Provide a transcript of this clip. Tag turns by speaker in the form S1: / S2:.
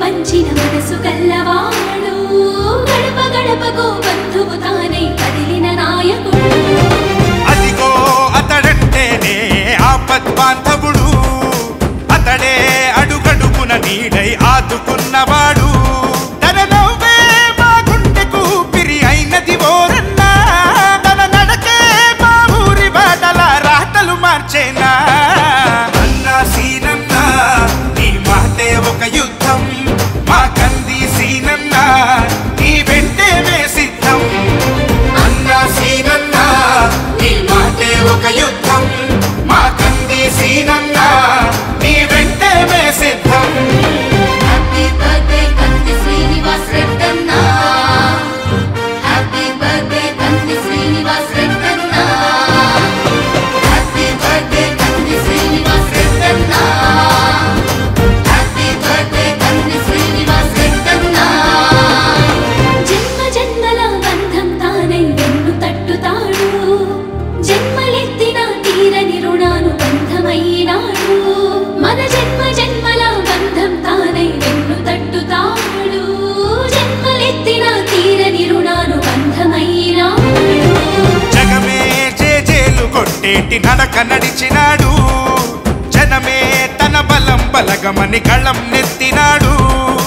S1: పంచిన మనసు కల్లవాడు గడప గడపకు బంధువు తానై కదిలిన నాయకుడు
S2: అదిగో అతడంటేనే ఆపద్ బాంధవుడు అతడే అడుగడుగున నీడై ఆదుకున్నవాడు తన నవ్వే మా గుండెకు పిరి అయినది ఓరన్నా తన నడకే మా ఊరి బాటల రాతలు మార్చేనా అన్నా సీనన్నా నీ మాటే ఒక యుద్ధం మా కంది సీనన్నా నీ వెంటే మే సిద్ధం అన్నా సీనన్నా నీ మాటే ఒక యుద్ధం మా కంది సీనన్నా నీ వెంటే మే సిద్ధం
S1: హ్యాపీ బర్త్డే కంది శ్రీనివాస్ రెడ్డన్న హ్యాపీ బర్త్డే కంది శ్రీనివాస్ రెడ్డన్న హ్యాపీ బర్త్డే కంది శ్రీనివాస్ రెడ్డన్న హ్యాపీ బర్త్డే కంది శ్రీనివాస్ రెడ్డన్న జన్మ జన్మల బంధం తానై వెన్ను తట్టుతాడు జన్మలెత్తిన తీరని రుణాను బంధమైనాడు మన జన్మ జన్మల బంధం తానై వెన్ను తట్టుతాడు జన్మలెత్తిన తీరని రుణాను బంధమైనాడు
S2: జగమే జేజేలు కొట్టేటి నడక నడిచినాడు జనమే తన బలం బలగమని కళ్ళం నెత్తినాడు